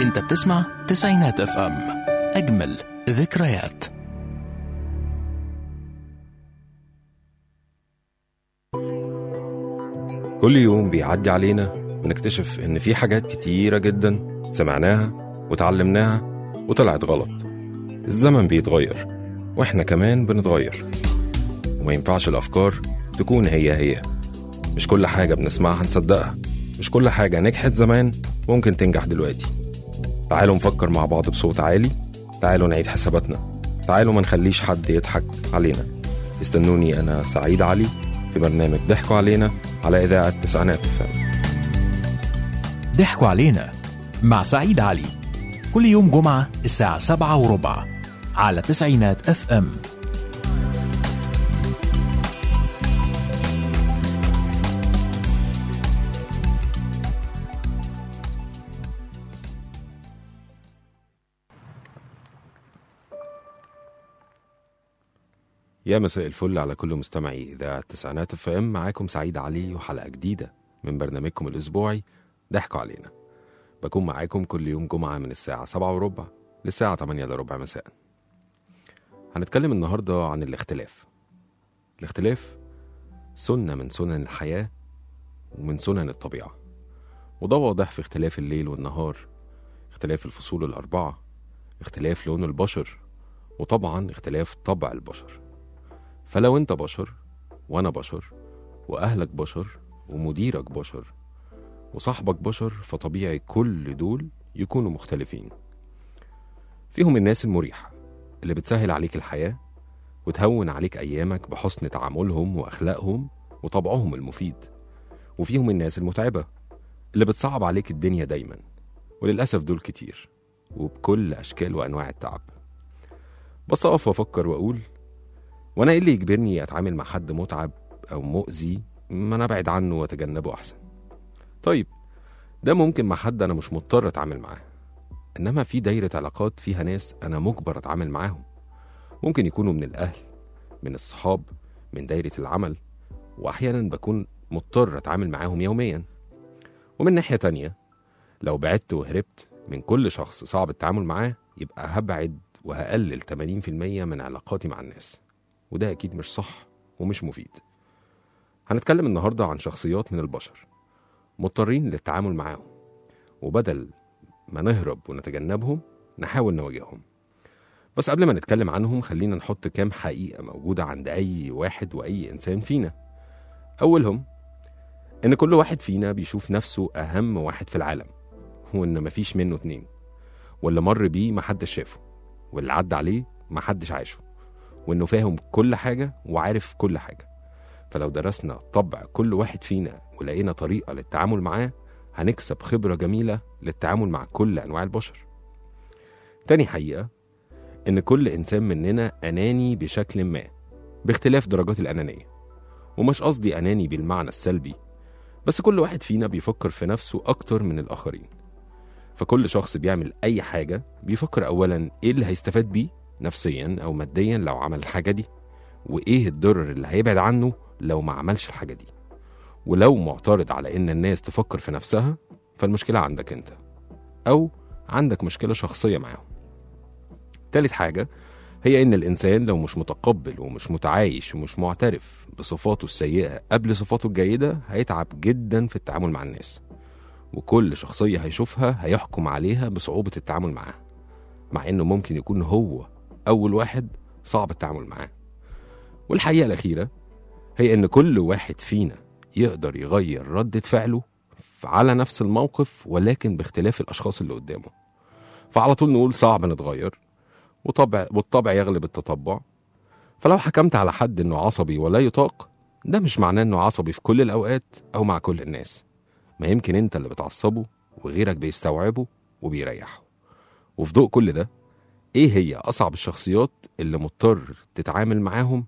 انت بتسمع تسعينات اف ام اجمل ذكريات كل يوم بيعدي علينا ونكتشف إن في حاجات كتيرة جدا سمعناها وتعلمناها وطلعت غلط الزمن بيتغير وإحنا كمان بنتغير وما ينفعش الأفكار تكون هي هي مش كل حاجة بنسمعها نصدقها مش كل حاجة نجحت زمان ممكن تنجح دلوقتي تعالوا نفكر مع بعض بصوت عالي تعالوا نعيد حساباتنا تعالوا ما نخليش حد يضحك علينا استنوني أنا سعيد علي في برنامج ضحكوا علينا على إذاعة تسعينات فم ضحكوا علينا مع سعيد علي كل يوم جمعة الساعة سبعة وربع على تسعينات اف ام يا مساء الفل على كل مستمعي إذاعة تسعينات اف ام معاكم سعيد علي وحلقة جديدة من برنامجكم الأسبوعي ضحكوا علينا بكون معاكم كل يوم جمعة من الساعة سبعة وربع للساعة 8 إلا ربع مساء هنتكلم النهاردة عن الاختلاف الاختلاف سنة من سنن الحياة ومن سنن الطبيعة وده واضح في اختلاف الليل والنهار اختلاف الفصول الأربعة اختلاف لون البشر وطبعا اختلاف طبع البشر فلو انت بشر وانا بشر واهلك بشر ومديرك بشر وصاحبك بشر فطبيعي كل دول يكونوا مختلفين فيهم الناس المريحة اللي بتسهل عليك الحياة وتهون عليك أيامك بحسن تعاملهم وأخلاقهم وطبعهم المفيد وفيهم الناس المتعبة اللي بتصعب عليك الدنيا دايما وللأسف دول كتير وبكل أشكال وأنواع التعب بس أقف وأفكر وأقول وأنا إيه اللي يجبرني أتعامل مع حد متعب أو مؤذي ما أنا أبعد عنه وأتجنبه أحسن طيب ده ممكن مع حد أنا مش مضطر أتعامل معاه إنما في دايرة علاقات فيها ناس أنا مجبر أتعامل معاهم ممكن يكونوا من الأهل من الصحاب من دايرة العمل وأحيانا بكون مضطر أتعامل معاهم يوميا ومن ناحية تانية لو بعدت وهربت من كل شخص صعب التعامل معاه يبقى هبعد وهقلل 80% من علاقاتي مع الناس وده أكيد مش صح ومش مفيد هنتكلم النهاردة عن شخصيات من البشر مضطرين للتعامل معاهم وبدل ما نهرب ونتجنبهم نحاول نواجههم بس قبل ما نتكلم عنهم خلينا نحط كام حقيقة موجودة عند أي واحد وأي إنسان فينا أولهم إن كل واحد فينا بيشوف نفسه أهم واحد في العالم وإن مفيش منه اتنين واللي مر بيه محدش شافه واللي عدى عليه محدش عاشه وإنه فاهم كل حاجة وعارف كل حاجة فلو درسنا طبع كل واحد فينا ولقينا طريقة للتعامل معاه هنكسب خبرة جميلة للتعامل مع كل أنواع البشر تاني حقيقة إن كل إنسان مننا أناني بشكل ما باختلاف درجات الأنانية ومش قصدي أناني بالمعنى السلبي بس كل واحد فينا بيفكر في نفسه أكتر من الآخرين فكل شخص بيعمل أي حاجة بيفكر أولا إيه اللي هيستفاد بيه نفسيا أو ماديا لو عمل الحاجة دي وإيه الضرر اللي هيبعد عنه لو ما عملش الحاجة دي ولو معترض على إن الناس تفكر في نفسها فالمشكلة عندك أنت أو عندك مشكلة شخصية معاهم تالت حاجة هي إن الإنسان لو مش متقبل ومش متعايش ومش معترف بصفاته السيئة قبل صفاته الجيدة هيتعب جدا في التعامل مع الناس وكل شخصية هيشوفها هيحكم عليها بصعوبة التعامل معاها مع إنه ممكن يكون هو أول واحد صعب التعامل معاه والحقيقة الأخيرة هي إن كل واحد فينا يقدر يغير ردة فعله على نفس الموقف ولكن باختلاف الأشخاص اللي قدامه فعلى طول نقول صعب نتغير وطبع والطبع يغلب التطبع فلو حكمت على حد إنه عصبي ولا يطاق ده مش معناه إنه عصبي في كل الأوقات أو مع كل الناس ما يمكن أنت اللي بتعصبه وغيرك بيستوعبه وبيريحه وفي ضوء كل ده إيه هي أصعب الشخصيات اللي مضطر تتعامل معاهم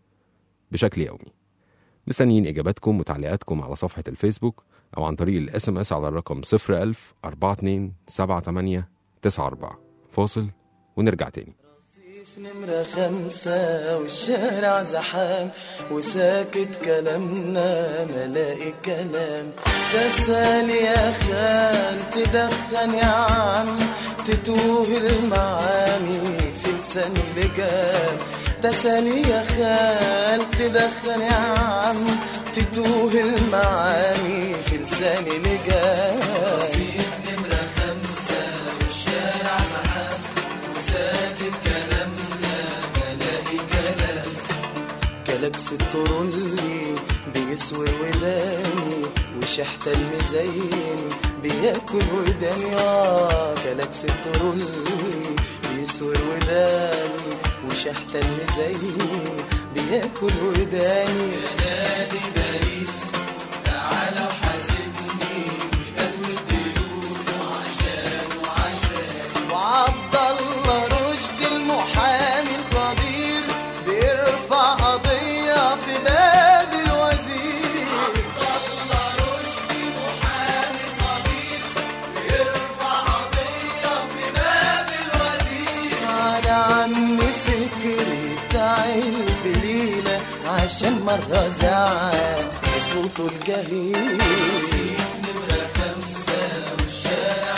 بشكل يومي مستنيين إجاباتكم وتعليقاتكم على صفحة الفيسبوك أو عن طريق الاس ام اس على الرقم 01000 42 78 94 فاصل ونرجع تاني في نمرة خمسة والشارع زحام وساكت كلامنا ملاقي كلام تسأل يا خال تدخن يا عم تتوه المعاني في لسان اللجام تسأل يا خال تدخن يا عم تتوه المعاني في لسان اللجام نمرة خمسة والشارع زحام وساكت كلامنا ملاقي كلام كلاكس الترولي بيسوي وداني وشحت المزين بياكل وداني اه كلاكس الترولي بيسوي وداني وشحت المزين بياكل وداني نادي باريس تعالى وحاسبني بجدول الديون وعشان وعشان وعبد الله رشدي المحامي القدير بيرفع قضية في باب الوزير عبد الله رشدي محامي قدير بيرفع قضية في باب الوزير على عم فكري بتاع البليلة عشان مرة زعل بصوته الجهير نمرة خمسة والشارع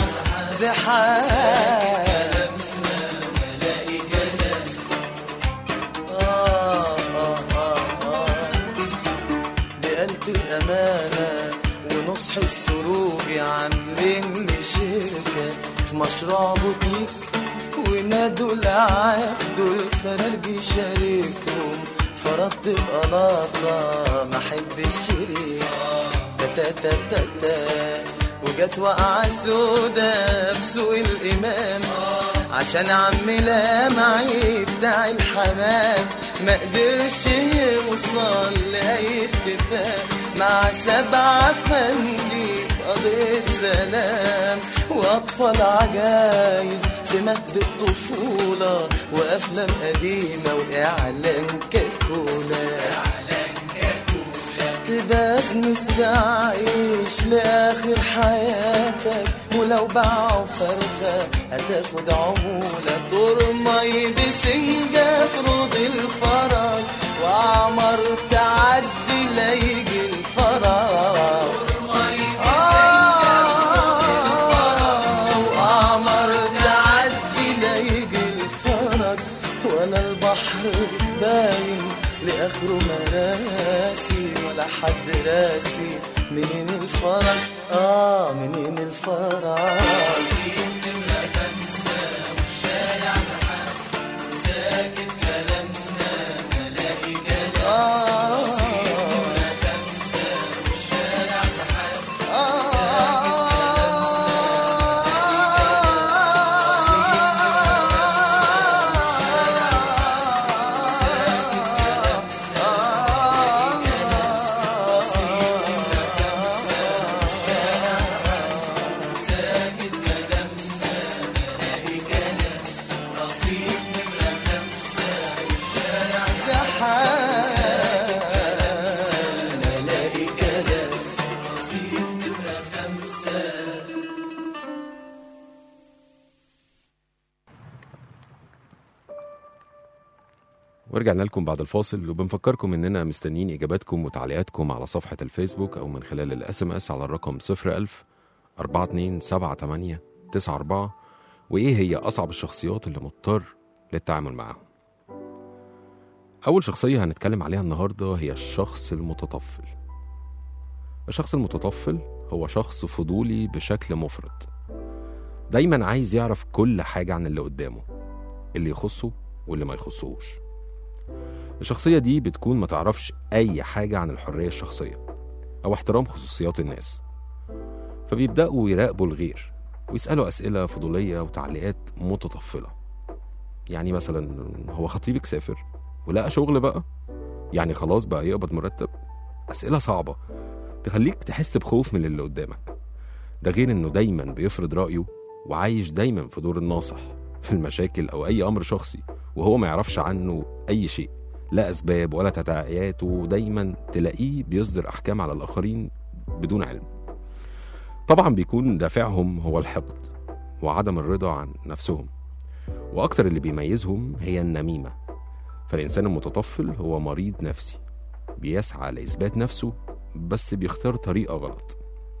زحام آه آه آه آه بقلت الأمانة ونصح السروج عاملين لي شركة في مشروع بوتيك ونادوا العقد والفرارجي شاركهم فرضت بقلاطة ما احب الشريك تا تا تا تا وجت وقعة سودا في سوق الإمام عشان عم لامعي بتاع الحمام ما قدرش يوصل لأي اتفاق مع سبعة فندي في قضية سلام وأطفال عجايز في مهد الطفولة وأفلام قديمة وإعلان كاكولا تبقى مستعيش لآخر حياتك ولو باعوا فرخة هتاخد عمولة ترمي بسنجة في روض الفرج وعمر تعدي لا يجي الفرج آه، وقمر تعدي لا يجي الفرج ولا البحر باين لاخره مراسي ولا حد راسي منين الفرج اه منين الفرج زحام الاقي كلام ورجعنا لكم بعد الفاصل وبنفكركم اننا مستنيين اجاباتكم وتعليقاتكم على صفحه الفيسبوك او من خلال الاس ام اس على الرقم 01000 4278 94 وايه هي اصعب الشخصيات اللي مضطر للتعامل معاهم اول شخصيه هنتكلم عليها النهارده هي الشخص المتطفل الشخص المتطفل هو شخص فضولي بشكل مفرط دايما عايز يعرف كل حاجه عن اللي قدامه اللي يخصه واللي ما يخصهوش الشخصية دي بتكون ما تعرفش أي حاجة عن الحرية الشخصية أو احترام خصوصيات الناس فبيبدأوا يراقبوا الغير ويسألوا أسئلة فضولية وتعليقات متطفلة يعني مثلا هو خطيبك سافر ولقى شغل بقى يعني خلاص بقى يقبض مرتب أسئلة صعبة تخليك تحس بخوف من اللي قدامك ده غير إنه دايما بيفرض رأيه وعايش دايما في دور الناصح في المشاكل أو أي أمر شخصي وهو ما يعرفش عنه أي شيء لا أسباب ولا تداعيات ودايما تلاقيه بيصدر أحكام على الآخرين بدون علم طبعا بيكون دافعهم هو الحقد وعدم الرضا عن نفسهم وأكتر اللي بيميزهم هي النميمة فالإنسان المتطفل هو مريض نفسي بيسعى لإثبات نفسه بس بيختار طريقة غلط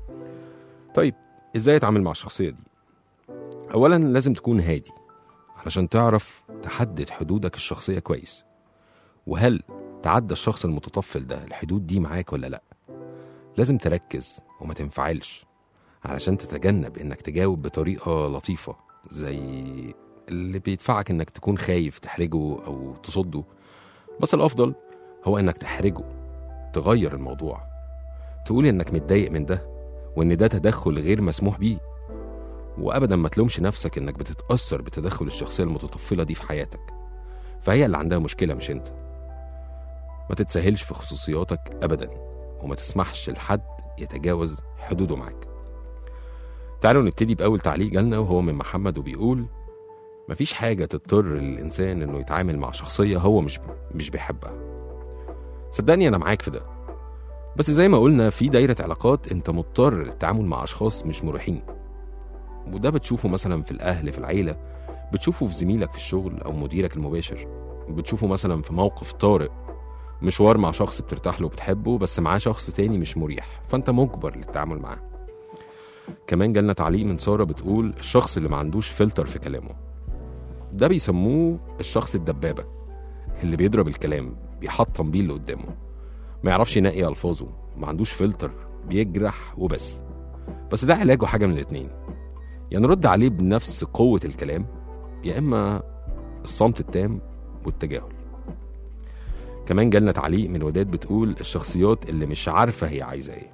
طيب إزاي أتعامل مع الشخصية دي؟ أولا لازم تكون هادي علشان تعرف تحدد حدودك الشخصية كويس وهل تعدى الشخص المتطفل ده الحدود دي معاك ولا لأ لازم تركز وما تنفعلش علشان تتجنب انك تجاوب بطريقة لطيفة زي اللي بيدفعك انك تكون خايف تحرجه او تصده بس الافضل هو انك تحرجه تغير الموضوع تقول انك متضايق من ده وان ده تدخل غير مسموح بيه وابدا ما تلومش نفسك انك بتتاثر بتدخل الشخصيه المتطفله دي في حياتك فهي اللي عندها مشكله مش انت ما تتساهلش في خصوصياتك ابدا وما تسمحش لحد يتجاوز حدوده معاك تعالوا نبتدي بأول تعليق جالنا وهو من محمد وبيقول مفيش حاجة تضطر الإنسان إنه يتعامل مع شخصية هو مش مش بيحبها صدقني أنا معاك في ده بس زي ما قلنا في دايرة علاقات أنت مضطر للتعامل مع أشخاص مش مريحين وده بتشوفه مثلا في الأهل في العيلة بتشوفه في زميلك في الشغل أو مديرك المباشر بتشوفه مثلا في موقف طارئ مشوار مع شخص بترتاح له وبتحبه بس معاه شخص تاني مش مريح فأنت مجبر للتعامل معاه كمان جالنا تعليق من سارة بتقول الشخص اللي ما عندوش فلتر في كلامه ده بيسموه الشخص الدبابة اللي بيضرب الكلام بيحطم بيه اللي قدامه ما يعرفش ينقي ألفاظه ما عندوش فلتر بيجرح وبس بس ده علاجه حاجة من الاتنين يا نرد عليه بنفس قوة الكلام يا إما الصمت التام والتجاهل كمان جالنا تعليق من وداد بتقول الشخصيات اللي مش عارفة هي عايزة ايه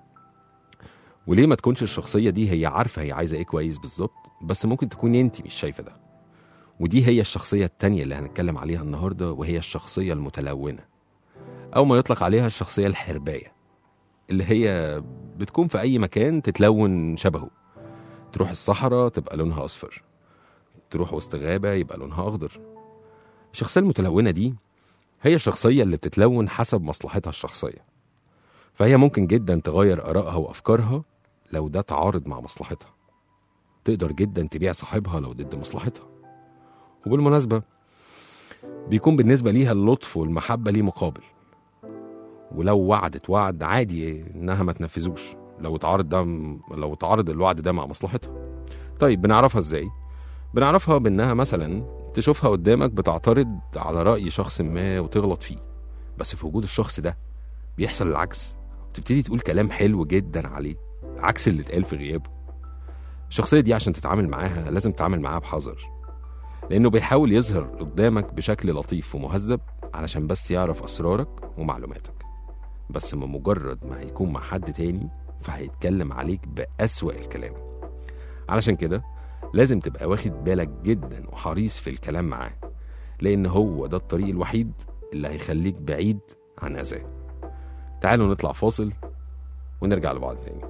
وليه ما تكونش الشخصية دي هي عارفة هي عايزة ايه كويس بالظبط بس ممكن تكون انت مش شايفة ده ودي هي الشخصية التانية اللي هنتكلم عليها النهاردة وهي الشخصية المتلونة أو ما يطلق عليها الشخصية الحرباية اللي هي بتكون في أي مكان تتلون شبهه تروح الصحراء تبقى لونها أصفر تروح وسط غابة يبقى لونها أخضر الشخصية المتلونة دي هي الشخصية اللي بتتلون حسب مصلحتها الشخصية فهي ممكن جدا تغير آرائها وأفكارها لو ده تعارض مع مصلحتها تقدر جدا تبيع صاحبها لو ضد مصلحتها وبالمناسبة بيكون بالنسبة ليها اللطف والمحبة ليه مقابل ولو وعدت وعد عادي انها ما تنفذوش لو اتعارض ده لو اتعارض الوعد ده مع مصلحتها طيب بنعرفها ازاي بنعرفها بانها مثلا تشوفها قدامك بتعترض على رأي شخص ما وتغلط فيه بس في وجود الشخص ده بيحصل العكس وتبتدي تقول كلام حلو جدا عليه عكس اللي اتقال في غيابه الشخصية دي عشان تتعامل معاها لازم تتعامل معاها بحذر لأنه بيحاول يظهر قدامك بشكل لطيف ومهذب علشان بس يعرف أسرارك ومعلوماتك بس من مجرد ما هيكون مع حد تاني فهيتكلم عليك بأسوأ الكلام علشان كده لازم تبقى واخد بالك جدا وحريص في الكلام معاه لأن هو ده الطريق الوحيد اللي هيخليك بعيد عن أذاه تعالوا نطلع فاصل ونرجع لبعض تاني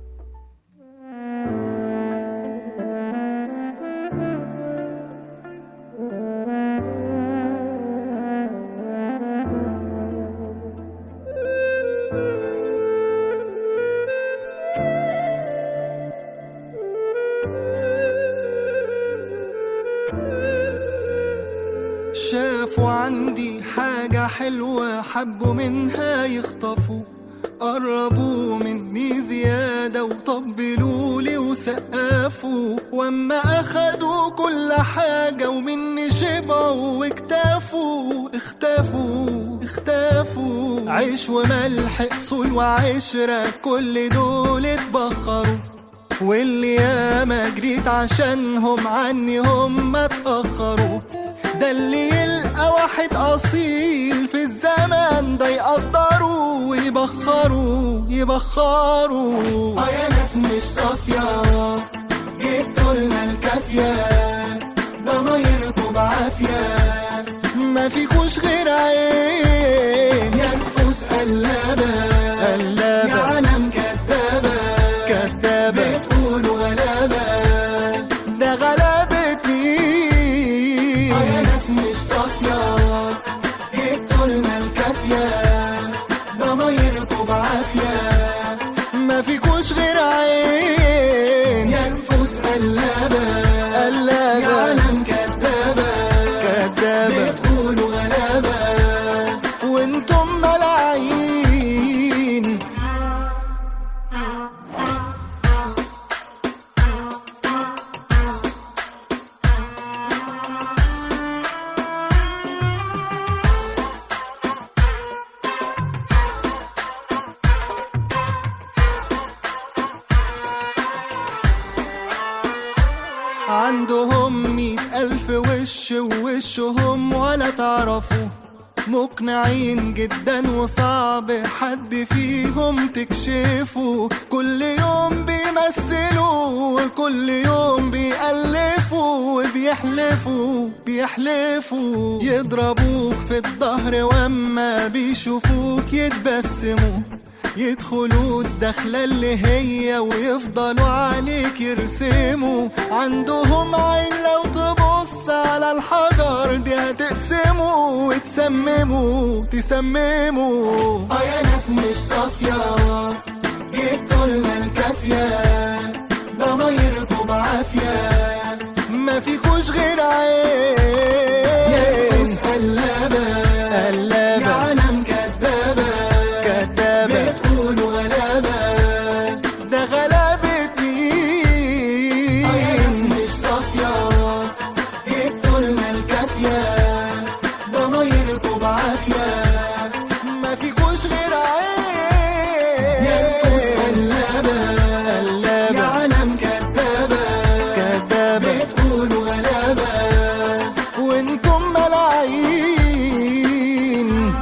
شافوا عندي حاجة حلوة حبوا منها يخطفوا قربوا مني زيادة وطبلوا لي وسقفوا واما اخدوا كل حاجة ومني شبعوا واكتفوا اختفوا اختفوا عيش وملح اصول وعشرة كل دول اتبخروا واللي ياما جريت عشانهم عني هم اتأخروا ده اللي يلقى واحد أصيل في الزمن ده يقدروا ويبخروا يبخروا اه يا ناس مش صافية جبتوا لنا الكافية ضمايركوا بعافية ما فيكوش غير عين يا نفوس قلابة قلابة يا عالم كدابة كدابة بتقولوا غلابة ده غلابة مين اه يا ناس مش صافية جبتوا لنا الكافية ضمايركوا بعافية ما فيكوش غير عين يا نفوس قلابة قلابة يا عالم كدابة عندهم مئة ألف وش ووشهم ولا تعرفوا مقنعين جدا وصعب حد فيهم تكشفه كل يوم بيمثلوا وكل يوم بيألفوا وبيحلفوا بيحلفوا يضربوك في الظهر واما بيشوفوك يتبسموا يدخلوا الدخلة اللي هي ويفضلوا عليك يرسموا عندهم عين لو تبص على الحجر دي هتقسموا وتسمموا تسمموا اه يا ناس مش صافية جبتوا لنا الكافية ضمايركم بعافية ما فيكوش غير عين يا نفوس قلابة قلابة يا عالم كدابة كدابة بتقولوا غلابة ده غلابة مين اه يا ناس مش صافية جبتوا لنا الكافية ضمايركم بعافية ما فيكوش غير عين يا نفوس قلابة قلابة يا عالم كدابة كدابة بتقولوا غلابة وانتم ملاعين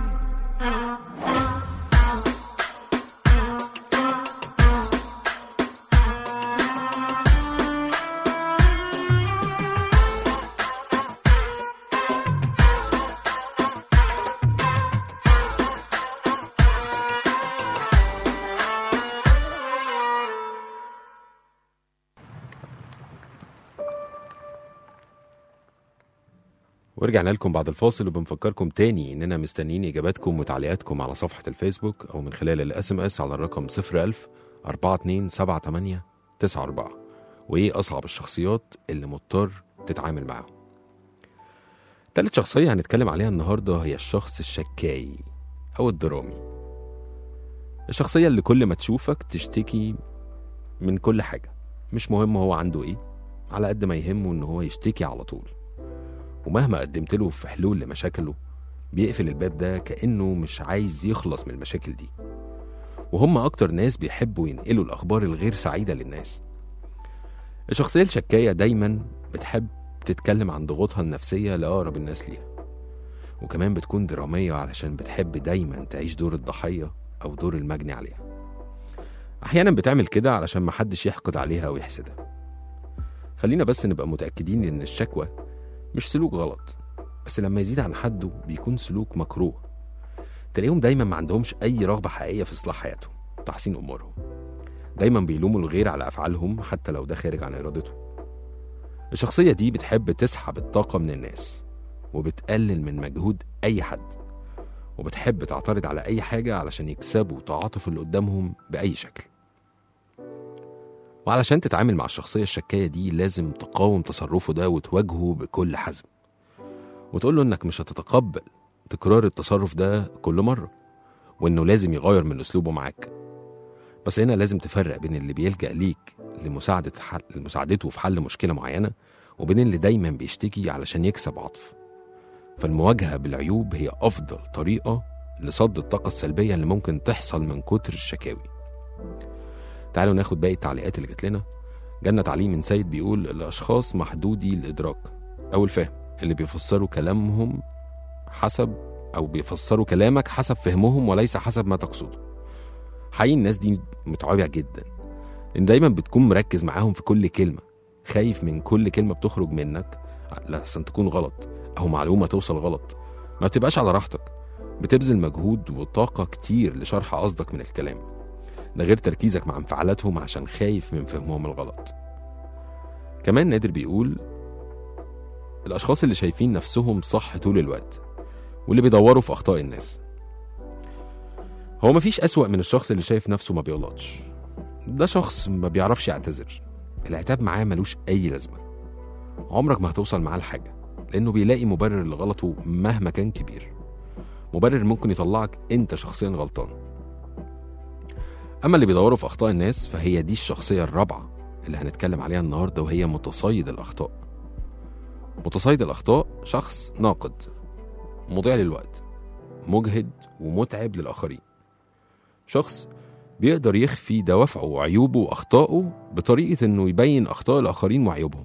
ورجعنا لكم بعد الفاصل وبنفكركم تاني اننا مستنيين اجاباتكم وتعليقاتكم على صفحه الفيسبوك او من خلال الاس ام اس على الرقم 01000 4278 94 وايه اصعب الشخصيات اللي مضطر تتعامل معاهم تالت شخصيه هنتكلم عليها النهارده هي الشخص الشكاي او الدرامي الشخصيه اللي كل ما تشوفك تشتكي من كل حاجه مش مهم هو عنده ايه على قد ما يهمه ان هو يشتكي على طول ومهما قدمت له في حلول لمشاكله بيقفل الباب ده كأنه مش عايز يخلص من المشاكل دي وهم أكتر ناس بيحبوا ينقلوا الأخبار الغير سعيدة للناس الشخصية الشكاية دايما بتحب تتكلم عن ضغوطها النفسية لأقرب الناس ليها وكمان بتكون درامية علشان بتحب دايما تعيش دور الضحية أو دور المجني عليها أحيانا بتعمل كده علشان محدش يحقد عليها أو يحسدها خلينا بس نبقى متأكدين إن الشكوى مش سلوك غلط بس لما يزيد عن حده بيكون سلوك مكروه تلاقيهم دايما ما عندهمش اي رغبه حقيقيه في اصلاح حياتهم وتحسين امورهم دايما بيلوموا الغير على افعالهم حتى لو ده خارج عن ارادتهم الشخصيه دي بتحب تسحب الطاقه من الناس وبتقلل من مجهود اي حد وبتحب تعترض على اي حاجه علشان يكسبوا تعاطف اللي قدامهم باي شكل وعلشان تتعامل مع الشخصية الشكاية دي لازم تقاوم تصرفه ده وتواجهه بكل حزم وتقول له انك مش هتتقبل تكرار التصرف ده كل مرة وانه لازم يغير من اسلوبه معاك بس هنا لازم تفرق بين اللي بيلجأ ليك لمساعدة حل لمساعدته في حل مشكلة معينة وبين اللي دايما بيشتكي علشان يكسب عطف فالمواجهة بالعيوب هي أفضل طريقة لصد الطاقة السلبية اللي ممكن تحصل من كتر الشكاوي تعالوا ناخد باقي التعليقات اللي جات لنا جالنا تعليق من سيد بيقول الاشخاص محدودي الادراك او الفهم اللي بيفسروا كلامهم حسب او بيفسروا كلامك حسب فهمهم وليس حسب ما تقصده حقيقي الناس دي متعبة جدا لان دايما بتكون مركز معاهم في كل كلمة خايف من كل كلمة بتخرج منك لحسن تكون غلط او معلومة توصل غلط ما بتبقاش على راحتك بتبذل مجهود وطاقة كتير لشرح قصدك من الكلام ده غير تركيزك مع انفعالاتهم عشان خايف من فهمهم الغلط كمان نادر بيقول الأشخاص اللي شايفين نفسهم صح طول الوقت واللي بيدوروا في أخطاء الناس هو مفيش أسوأ من الشخص اللي شايف نفسه ما بيغلطش ده شخص ما بيعرفش يعتذر العتاب معاه ملوش أي لازمة عمرك ما هتوصل معاه لحاجة لأنه بيلاقي مبرر لغلطه مهما كان كبير مبرر ممكن يطلعك أنت شخصيا غلطان أما اللي بيدوروا في أخطاء الناس فهي دي الشخصية الرابعة اللي هنتكلم عليها النهاردة وهي متصيد الأخطاء متصيد الأخطاء شخص ناقد مضيع للوقت مجهد ومتعب للآخرين شخص بيقدر يخفي دوافعه وعيوبه وأخطائه بطريقة إنه يبين أخطاء الآخرين وعيوبهم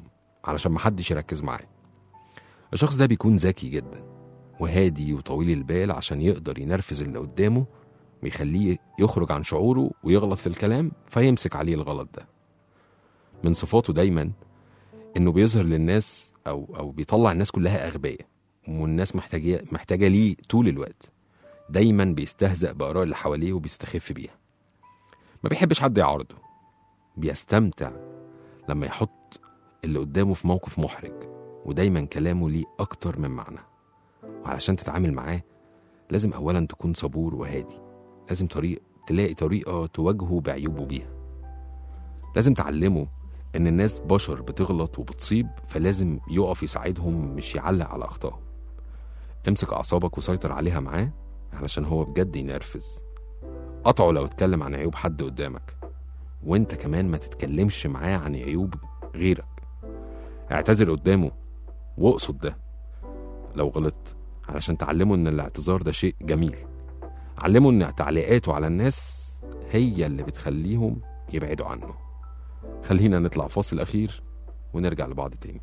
علشان محدش يركز معاه الشخص ده بيكون ذكي جدا وهادي وطويل البال عشان يقدر ينرفز اللي قدامه ويخليه يخرج عن شعوره ويغلط في الكلام فيمسك عليه الغلط ده من صفاته دايما انه بيظهر للناس او او بيطلع الناس كلها اغبياء والناس محتاجه محتاجه ليه طول الوقت دايما بيستهزأ بآراء اللي حواليه وبيستخف بيها ما بيحبش حد يعارضه بيستمتع لما يحط اللي قدامه في موقف محرج ودايما كلامه ليه أكتر من معنى وعلشان تتعامل معاه لازم أولا تكون صبور وهادي لازم طريق تلاقي طريقة تواجهه بعيوبه بيها لازم تعلمه إن الناس بشر بتغلط وبتصيب فلازم يقف يساعدهم مش يعلق على أخطائهم امسك أعصابك وسيطر عليها معاه علشان هو بجد ينرفز قطعه لو اتكلم عن عيوب حد قدامك وانت كمان ما تتكلمش معاه عن عيوب غيرك اعتذر قدامه واقصد ده لو غلط علشان تعلمه ان الاعتذار ده شيء جميل علمه ان تعليقاته على الناس هي اللي بتخليهم يبعدوا عنه خلينا نطلع فاصل اخير ونرجع لبعض تاني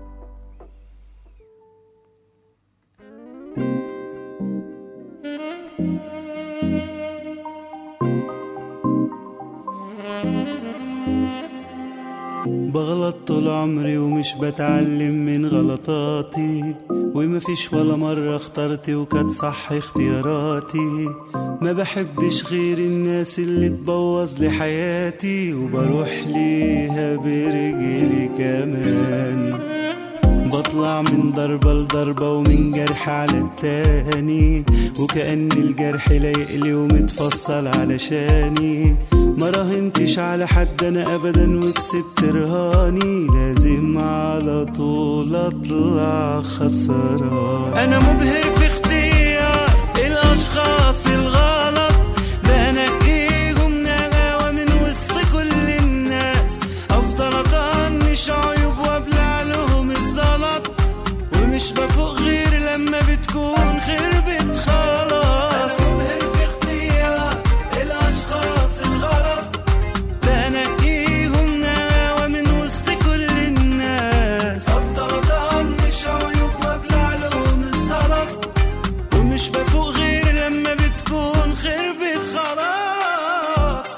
بغلط طول عمري ومش بتعلم من غلطاتي ومفيش ولا مرة اخترت وكانت صح اختياراتي ما بحبش غير الناس اللي تبوظ لي حياتي وبروح ليها برجلي كمان بطلع من ضربة لضربة ومن جرح على التاني وكأن الجرح لايقلي ومتفصل علشاني ما راهنتش على حد انا ابدا وكسبت رهاني لازم على طول اطلع خسران انا مبهر في اختيار الاشخاص الغلط بنقيهم نغاوة من وسط كل الناس افضل اطنش عيوب وابلع لهم الزلط ومش بفوق غير لما بتكون خربت خلاص مبهر في اختيار الاشخاص الغلط بنقيهم نغاوة من وسط كل الناس افضل اطنش عيوب وابلع لهم الزلط ومش بفوق غير لما بتكون خربت خلاص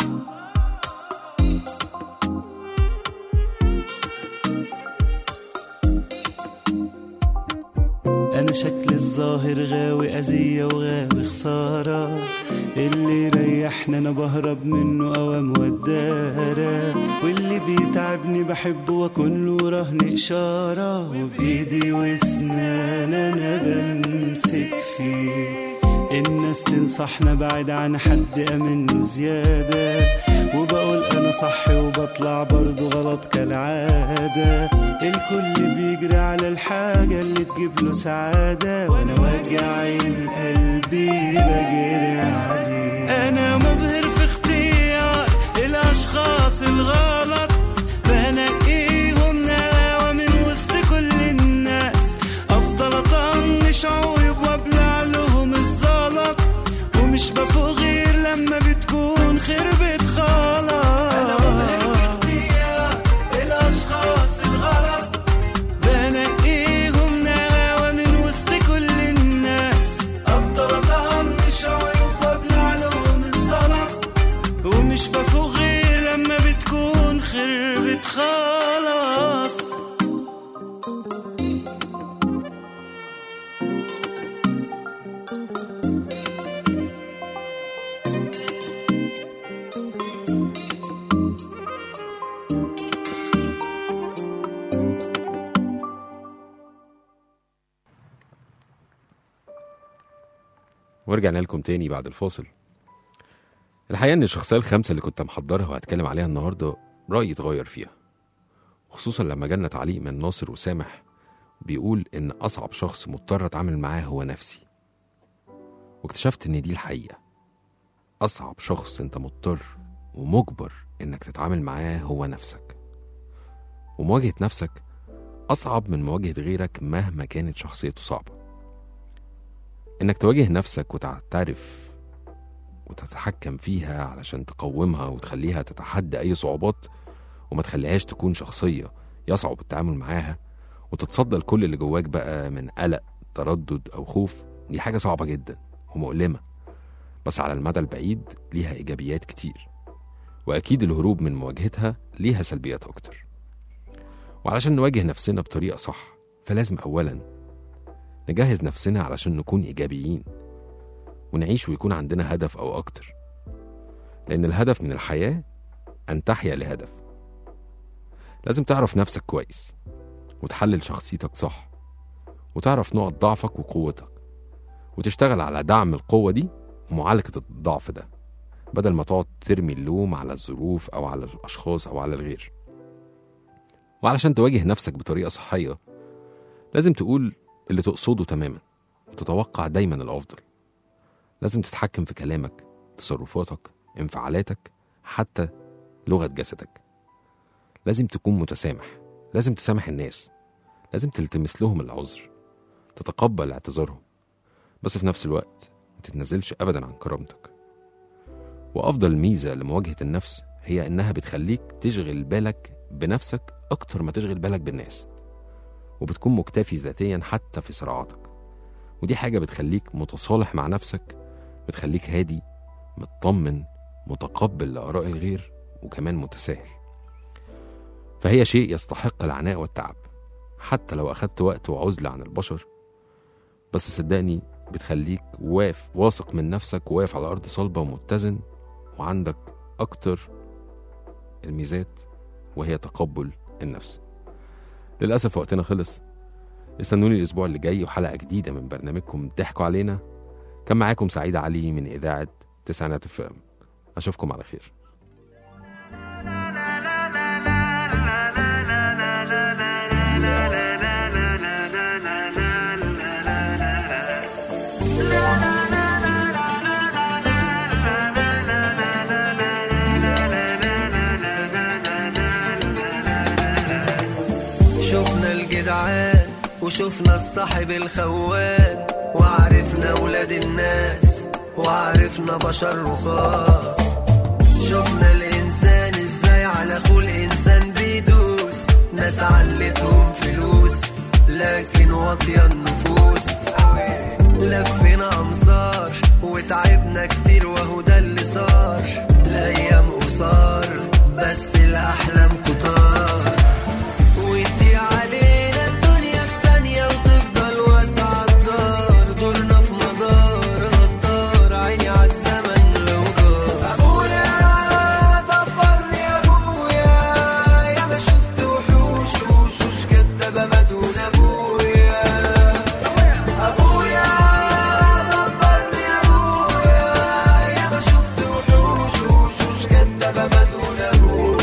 انا شكل الظاهر غاوي اذية وغاوي خسارة اللي يريحني انا بهرب منه اوام ودارة واللي بيتعبني بحبه واكون له رهن اشارة وبايدي واسنان انا بمسك فيه الناس تنصحنا بعد عن حد امنه زيادة وبقول انا صح وبطلع برضه غلط كالعادة الكل بيجري على الحاجة اللي تجيب له سعادة وانا وجع القلب بجري عليه انا مبهر في اختيار الاشخاص الغلط بنقيهم نغاوة من وسط كل الناس افضل اطنش عيوب وابلع لهم الزلط ومش بفوق غير لما بتكون خربت خلاص انا مبهر في اختيار الاشخاص الغلط بنقيهم نغاوة من وسط كل الناس افضل اطنش عيوب وابلع لهم الزلط ومش بفوق غير لما بتكون خربت خلاص ورجعنا لكم تاني بعد الفاصل الحقيقة إن الشخصية الخامسة اللي كنت محضرها وهتكلم عليها النهاردة رأيي اتغير فيها خصوصا لما جالنا تعليق من ناصر وسامح بيقول إن أصعب شخص مضطر أتعامل معاه هو نفسي واكتشفت إن دي الحقيقة أصعب شخص أنت مضطر ومجبر إنك تتعامل معاه هو نفسك ومواجهة نفسك أصعب من مواجهة غيرك مهما كانت شخصيته صعبة إنك تواجه نفسك وتعترف وتتحكم فيها علشان تقومها وتخليها تتحدى أي صعوبات وما تخليهاش تكون شخصية يصعب التعامل معاها وتتصدى لكل اللي جواك بقى من قلق تردد أو خوف دي حاجة صعبة جدا ومؤلمة بس على المدى البعيد ليها إيجابيات كتير وأكيد الهروب من مواجهتها ليها سلبيات أكتر وعلشان نواجه نفسنا بطريقة صح فلازم أولا نجهز نفسنا علشان نكون إيجابيين ونعيش ويكون عندنا هدف أو أكتر لأن الهدف من الحياة أن تحيا لهدف لازم تعرف نفسك كويس وتحلل شخصيتك صح وتعرف نقط ضعفك وقوتك وتشتغل على دعم القوة دي ومعالجة الضعف ده بدل ما تقعد ترمي اللوم على الظروف أو على الأشخاص أو على الغير وعلشان تواجه نفسك بطريقة صحية لازم تقول اللي تقصده تماما وتتوقع دايما الأفضل لازم تتحكم في كلامك تصرفاتك انفعالاتك حتى لغة جسدك لازم تكون متسامح لازم تسامح الناس لازم تلتمس لهم العذر تتقبل اعتذارهم بس في نفس الوقت ما تتنازلش أبدا عن كرامتك وأفضل ميزة لمواجهة النفس هي إنها بتخليك تشغل بالك بنفسك أكتر ما تشغل بالك بالناس وبتكون مكتفي ذاتيا حتى في صراعاتك ودي حاجة بتخليك متصالح مع نفسك بتخليك هادي مطمن متقبل لآراء الغير وكمان متساهل فهي شيء يستحق العناء والتعب حتى لو أخدت وقت وعزلة عن البشر بس صدقني بتخليك واقف واثق من نفسك وواقف على أرض صلبة ومتزن وعندك أكتر الميزات وهي تقبل النفس للأسف وقتنا خلص استنوني الأسبوع اللي جاي وحلقة جديدة من برنامجكم ضحكوا علينا كان معاكم سعيد علي من إذاعة تسعينات الفئام أشوفكم على خير شفنا الجدعان وشفنا الصاحب الخوان وعرفنا ولاد الناس وعرفنا بشر رخاص شفنا الإنسان ازاي على اخوه الإنسان بيدوس ناس علتهم فلوس لكن واطية النفوس لفينا أمصار وتعبنا كتير وهو ده اللي صار الأيام قصار بس الأحلام كتار ودي علينا الدنيا في ثانية وتفضل واسعة الدار دورنا في مدار غدار عيني عالزمن لو دار أبويا دبرني أبويا يا ما شفت وحوش وشوش كدابة ما دون أبويا أبويا دبرني أبويا يا ما شفت وحوش وشوش كدابة ما دون أبويا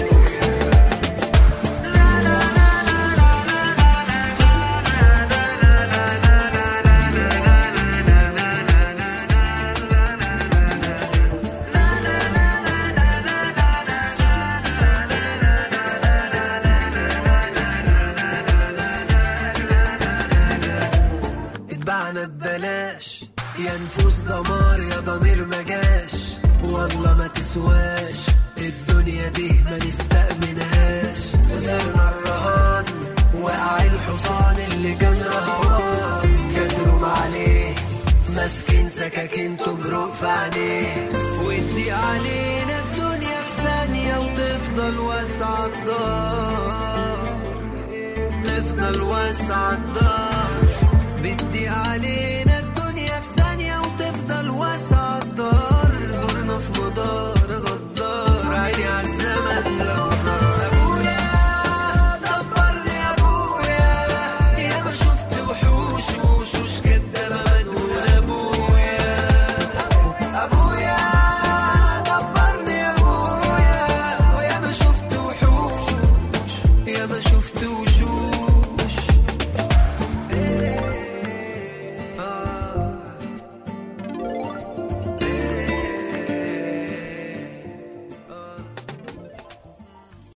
اتبعنا ببلاش يا نفوس دمار يا ضمير مجاش والله ما تسواش الدنيا دي ما نستأمنهاش خسرنا الرهان وقع الحصان اللي كان رهوان كدرهم عليه ماسكين سكاكين تبرق في عينيه ودي علينا الدنيا في ثانية وتفضل واسعة الدار تفضل واسعة الدار